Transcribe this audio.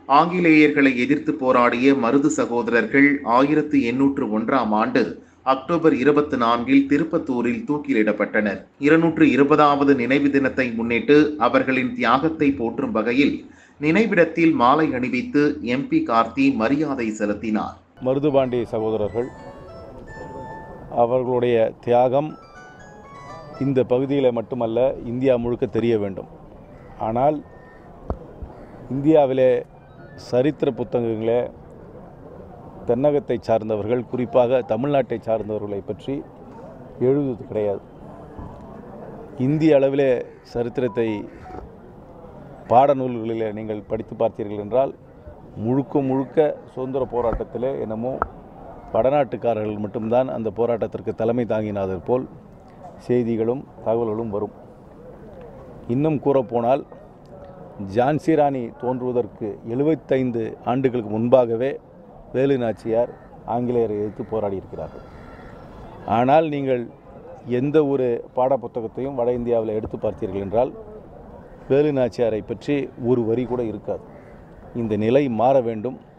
ஆங்கிலேயர்களை எதிர்த்து போராடிய மருது சகோதரர்கள் ஆயிரத்து எண்ணூற்று ஒன்றாம் ஆண்டு அக்டோபர் இருபத்தி நான்கில் திருப்பத்தூரில் தூக்கிலிடப்பட்டனர் இருநூற்று இருபதாவது நினைவு தினத்தை முன்னிட்டு அவர்களின் தியாகத்தை போற்றும் வகையில் நினைவிடத்தில் மாலை அணிவித்து எம்பி கார்த்தி மரியாதை செலுத்தினார் மருதுபாண்டி சகோதரர்கள் அவர்களுடைய தியாகம் இந்த பகுதியில் மட்டுமல்ல இந்தியா முழுக்க தெரிய வேண்டும் ஆனால் இந்தியாவிலே சரித்திர புத்தகங்களே தென்னகத்தை சார்ந்தவர்கள் குறிப்பாக தமிழ்நாட்டை சார்ந்தவர்களை பற்றி எழுதுவது கிடையாது இந்திய அளவிலே சரித்திரத்தை பாடநூல்களில் நீங்கள் படித்து பார்த்தீர்கள் என்றால் முழுக்க முழுக்க சுதந்திர போராட்டத்தில் என்னமோ வடநாட்டுக்காரர்கள் மட்டும்தான் அந்த போராட்டத்திற்கு தலைமை தாங்கினாதர் போல் செய்திகளும் தகவல்களும் வரும் இன்னும் கூறப்போனால் ஜான்சி ராணி தோன்றுவதற்கு எழுபத்தைந்து ஆண்டுகளுக்கு முன்பாகவே வேலு நாச்சியார் ஆங்கிலேயரை எதிர்த்து போராடி இருக்கிறார்கள் ஆனால் நீங்கள் எந்த ஒரு பாடப்புத்தகத்தையும் வட இந்தியாவில் எடுத்து பார்த்தீர்கள் என்றால் வேலு நாச்சியாரை பற்றி ஒரு வரி கூட இருக்காது இந்த நிலை மாற வேண்டும்